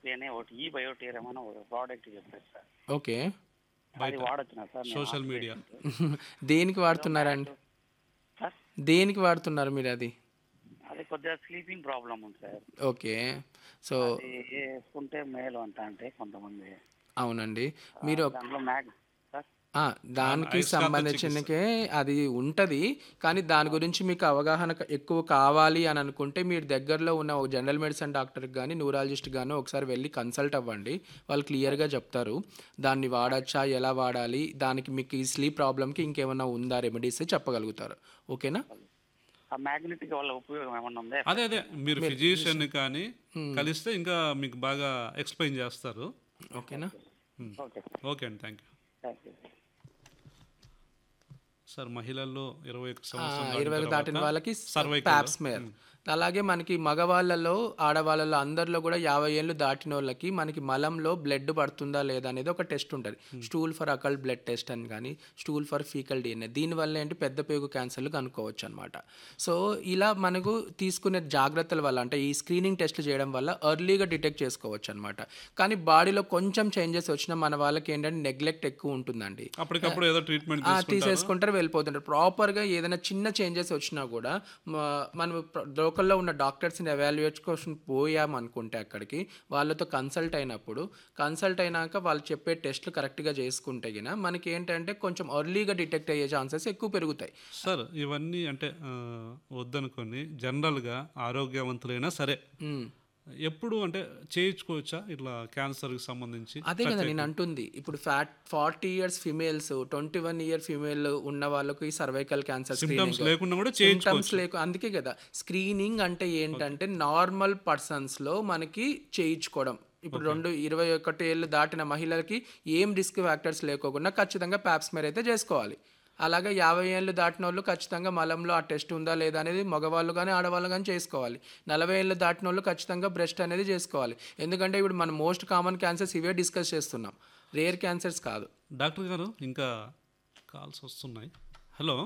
Therapy అని ఒకటి ఈ బయోటీరం అని ఒక ప్రోడక్ట్ చెప్పారు సార్ ఓకే అది వాడొచ్చునా సార్ నేను సోషల్ మీడియా దేనికి వాడుతున్నారండి సార్ దేనికి వాడుతున్నారు మీరు అది అది కొద్దిగా స్లీపింగ్ ప్రాబ్లం ఉంది సార్ ఓకే సో అది వేసుకుంటే మేలు అంట అంటే కొంతమంది అవునండి మీరు ఒక- దాంట్లో మ్యాగ్ సార్ ఆ, దానికి సంబంధించినకే అది ఉంటుంది కానీ దాని గురించి మీకు అవగాహన క- ఎక్కువ కావాలి అని అనుకుంటే మీరు దగ్గరలో ఉన్న ఒక జనరల్ మెడిసిన్ డాక్టర్కి కానీ న్యూరాలజిస్ట్ కానీ ఒకసారి వెళ్ళి కన్సల్ట్ అవ్వండి వాళ్ళు క్లియర్గా చెప్తారు దాన్ని వాడచ్చా ఎలా వాడాలి దానికి మీకు ఈ స్లీప్ ప్రాబ్లమ్కి ఇంకేమైనా ఉందా రెమెడీస్ చెప్పగలుగుతారు ఓకేనా ఆ మ్యాగ్నెటిక్ వల్ల ఉపయోగం ఏమన్నా ఉందా అదే అదే మీరు ఫిజిషియన్ కానీ కలిస్తే ఇంకా మీకు బాగా ఎక్స్ప్లెయిన్ చేస్తారు ఓకేనా ఓకే ఓకే అండి thank you thank you sir మహిళల్లో ఇరవై ఒక ఆ, సంవత్సరం ఇరవై దాటిన వాళ్ళకి cervical ప్యాప్స్మేర్ అలాగే మనకి మగవాళ్ళలో ఆడవాళ్ళలో అందరిలో కూడా యాభై ఏళ్ళు దాటిన వాళ్ళకి మనకి మలంలో బ్లడ్ పడుతుందా లేదా అనేది ఒక టెస్ట్ ఉంటుంది stool for occult blood test అని కానీ స్టూల్ ఫర్ ఫీకల్ డిఎన్ఏ దీనివల్ల ఏంటి పెద్ద పేగు క్యాన్సర్లు కనుక్కోవచ్చు అనమాట సో ఇలా మనకు తీసుకునే జాగ్రత్తల వల్ల అంటే ఈ స్క్రీనింగ్ టెస్ట్లు చేయడం వల్ల ఎర్లీగా డిటెక్ట్ చేసుకోవచ్చు అనమాట కానీ బాడీలో కొంచెం చేంజెస్ వచ్చినా మన వాళ్ళకి ఏంటంటే నెగ్లెక్ట్ ఎక్కువ ఉంటుందండి అప్పటికప్పుడు ఏదో ట్రీట్మెంట్ ఆ, తీసేసుకుంటారు వెళ్ళిపోతుంటారు ప్రాపర్గా ఏదైనా చిన్న చేంజెస్ వచ్చినా కూడా మ- మనం లోకల్లో ఉన్న డాక్టర్స్ని ఎవాల్యుయేట్ కోసం పోయామనుకుంటే అక్కడికి వాళ్ళతో కన్సల్ట్ అయినప్పుడు కన్సల్ట్ అయినాక వాళ్ళు చెప్పే టెస్ట్లు కరెక్ట్గా చేసుకుంటే గిన మనకి ఏంటంటే కొంచెం ఎర్లీగా డిటెక్ట్ అయ్యే ఛాన్సెస్ ఎక్కువ పెరుగుతాయి సార్ ఇవన్నీ అంటే ఆ, వద్దనుకొని జనరల్గా ఆరోగ్యవంతులైనా సరే మ్మ్. ఎప్పుడు అంటే చేయించుకోవచ్చా ఇట్లా క్యాన్సర్కి సంబంధించి అదే కదా నేను అంటుంది ఇప్పుడు fat forty years females twenty one year female ఉన్న వాళ్ళకి సర్వైకల్ క్యాన్సర్ సిమ్టమ్స్ లేకుండా కూడా సిమ్టమ్స్ చేయించుకోవచ్చు లేకు అందుకే కదా స్క్రీనింగ్ అంటే ఏంటంటే నార్మల్ పర్సన్స్ లో మనకి చేయించుకోవడం ఇప్పుడు రెండు ఇరవై ఒకటి ఏళ్ళు దాటిన మహిళలకి ఏం రిస్క్ ఫ్యాక్టర్స్ లేకోకుండా ఖచ్చితంగా ప్యాప్స్మేర్ అయితే చేసుకోవాలి అలాగే యాభై ఏళ్ళు దాటిన వాళ్ళు ఖచ్చితంగా మలంలో ఆ టెస్ట్ ఉందా లేదా అనేది మగవాళ్ళు కానీ ఆడవాళ్ళు కానీ చేసుకోవాలి నలభై ఏళ్ళు దాటిన వాళ్ళు ఖచ్చితంగా బ్రెస్ట్ అనేది చేసుకోవాలి ఎందుకంటే ఇప్పుడు మనం మోస్ట్ కామన్ క్యాన్సర్స్ ఇవే డిస్కస్ చేస్తున్నాం రేర్ క్యాన్సర్స్ కాదు డాక్టర్ గారు ఇంకా కాల్స్ వస్తున్నాయి హలో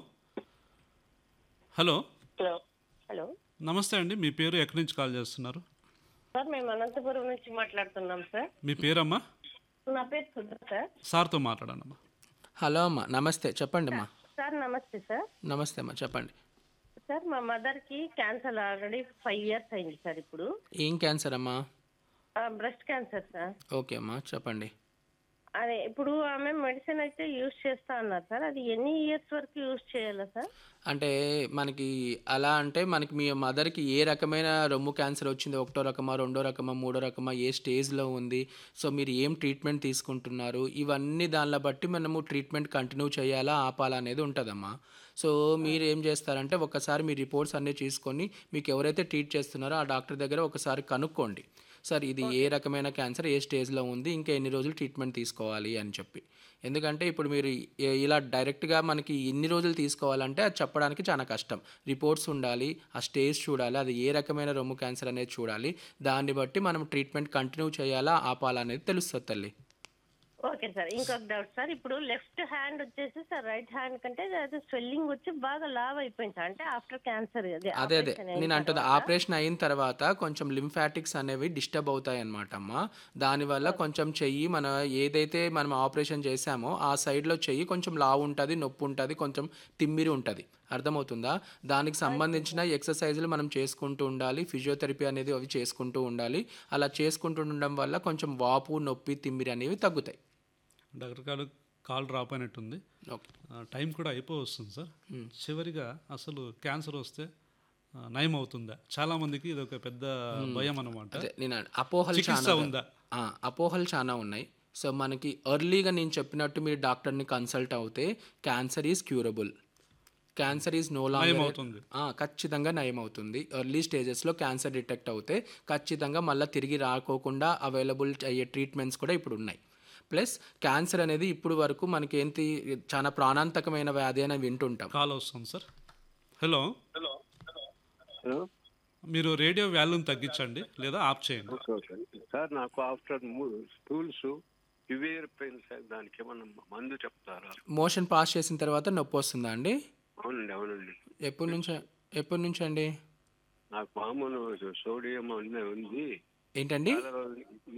హలో హలో హలో నమస్తే అండి మీ పేరు ఎక్కడి నుంచి కాల్ చేస్తున్నారు సార్ మేము అనంతపురం నుంచి మాట్లాడుతున్నాం సార్ మీ పేరమ్మా నా పేరు సుధా సార్ సార్తో మాట్లాడానమ్మా హలో అమ్మా నమస్తే చెప్పండి అమ్మా సార్ నమస్తే సార్ నమస్తే అమ్మా చెప్పండి సార్ మా మదర్కి క్యాన్సర్ ఆల్రెడీ ఫైవ్ ఇయర్స్ అయింది సార్ ఇప్పుడు ఏం క్యాన్సర్ అమ్మా బ్రెస్ట్ క్యాన్సర్ సార్ ఓకే అమ్మా చెప్పండి అదే ఇప్పుడు ఆమె మెడిసిన్ అయితే యూజ్ చేస్తా అన్నారు సార్ అది ఎన్ని ఇయర్స్ వరకు యూజ్ చేయాలా సార్ అంటే మనకి అలా అంటే మనకి మీ మదర్కి ఏ రకమైన రొమ్ము క్యాన్సర్ వచ్చింది ఒకటో రకమా రెండో రకమా మూడో రకమా ఏ స్టేజ్లో ఉంది సో మీరు ఏం ట్రీట్మెంట్ తీసుకుంటున్నారు ఇవన్నీ దానిలో బట్టి మనము ట్రీట్మెంట్ కంటిన్యూ చేయాలా ఆపాలా అనేది ఉంటుందమ్మా సో మీరు ఏం చేస్తారంటే ఒకసారి మీ రిపోర్ట్స్ అన్నీ తీసుకొని మీకు ఎవరైతే ట్రీట్ చేస్తున్నారో ఆ డాక్టర్ దగ్గర ఒకసారి కనుక్కోండి సార్ ఇది ఏ రకమైన క్యాన్సర్ ఏ స్టేజ్లో ఉంది ఇంకా ఎన్ని రోజులు ట్రీట్మెంట్ తీసుకోవాలి అని చెప్పి ఎందుకంటే ఇప్పుడు మీరు ఏ- ఇలా డైరెక్ట్గా మనకి ఎన్ని రోజులు తీసుకోవాలంటే అది చెప్పడానికి చాలా కష్టం రిపోర్ట్స్ ఉండాలి ఆ స్టేజ్ చూడాలి అది ఏ రకమైన రొమ్ము క్యాన్సర్ అనేది చూడాలి దాన్ని బట్టి మనం ట్రీట్మెంట్ కంటిన్యూ చేయాలా ఆపాలా అనేది తెలుస్తుంది తల్లి ఓకే సార్ ఇంకొక డౌట్ సార్ ఇప్పుడు లెఫ్ట్ హ్యాండ్ వచ్చేసి సార్ రైట్ హ్యాండ్ కంటే అది స్వెల్లింగ్ వచ్చి బాగా లావ్ అయిపోయింది సార్ అంటే ఆఫ్టర్ క్యాన్సర్ అదే అదే అదే operation అయిన నేను అంటుంది తర్వాత. ఆపరేషన్ అయిన తర్వాత కొంచెం లింఫాటిక్స్ అనేవి డిస్టర్బ్ అవుతాయి అనమాట అమ్మ దానివల్ల కొంచెం చెయ్యి మన ఏదైతే మనం ఆపరేషన్ చేసామో ఆ సైడ్లో చెయ్యి కొంచెం లావు ఉంటుంది నొప్పి ఉంటుంది కొంచెం తిమ్మిరి ఉంటుంది అర్థమవుతుందా దానికి సంబంధించిన ఎక్సర్సైజులు మనం చేసుకుంటూ ఉండాలి ఫిజియోథెరపీ అనేది అవి చేసుకుంటూ ఉండాలి అలా చేసుకుంటూ ఉండడం వల్ల కొంచెం వాపు నొప్పి తిమ్మిరి అనేవి తగ్గుతాయి డాక్టర్ గారు కాల్ డ్రాప్ అయినట్టుంది ఓకే ఆ, టైం కూడా అయిపో వస్తుంది సార్ చివరిగా అసలు క్యాన్సర్ వస్తే ఆ, నయం అవుతుందా చాలా మందికి ఇది ఒక పెద్ద భయం అనమాట అదే నేను అన్- అపోహలు చికిత్స చాలా ఉందా ఆ, అపోహలు చాలా ఉన్నాయి సో మనకి ఎర్లీగా నేను చెప్పినట్టు మీరు డాక్టర్ని కన్సల్ట్ అవుతే cancer is curable cancer is no నయం లాంగర్ అవుతుంది ఖచ్చితంగా నయం అవుతుంది ఎర్లీ స్టేజెస్లో క్యాన్సర్ డిటెక్ట్ అవుతే ఖచ్చితంగా మళ్ళీ తిరిగి రాకోకుండా అవైలబుల్ అయ్యే ట్రీట్మెంట్స్ కూడా ఇప్పుడు ఉన్నాయి ప్లస్ క్యాన్సర్ అనేది ఇప్పుడు వరకు మనకి ఏంటి చాలా ప్రాణాంతకమైన వ్యాధి అని వింటుంటాం కాల్ వస్తుంది సార్ హలో హలో మీరు రేడియో వాల్యూమ్ తగ్గించండి లేదా ఆఫ్ చేయండి ఓకే ఓకే సార్ నాకు after stools severe pain sir దానికి ఏమన్నా మందు చెప్తారా మోషన్ పాస్ చేసిన తర్వాత నొప్పి వస్తుందా అండి అవునండి అవునండి ఎప్పటి నుంచి ఎప్పటి నుంచి అండి నాకు మామూలు సోడియం ఉంది ఉంది ఏంటండి చాలా రోజులు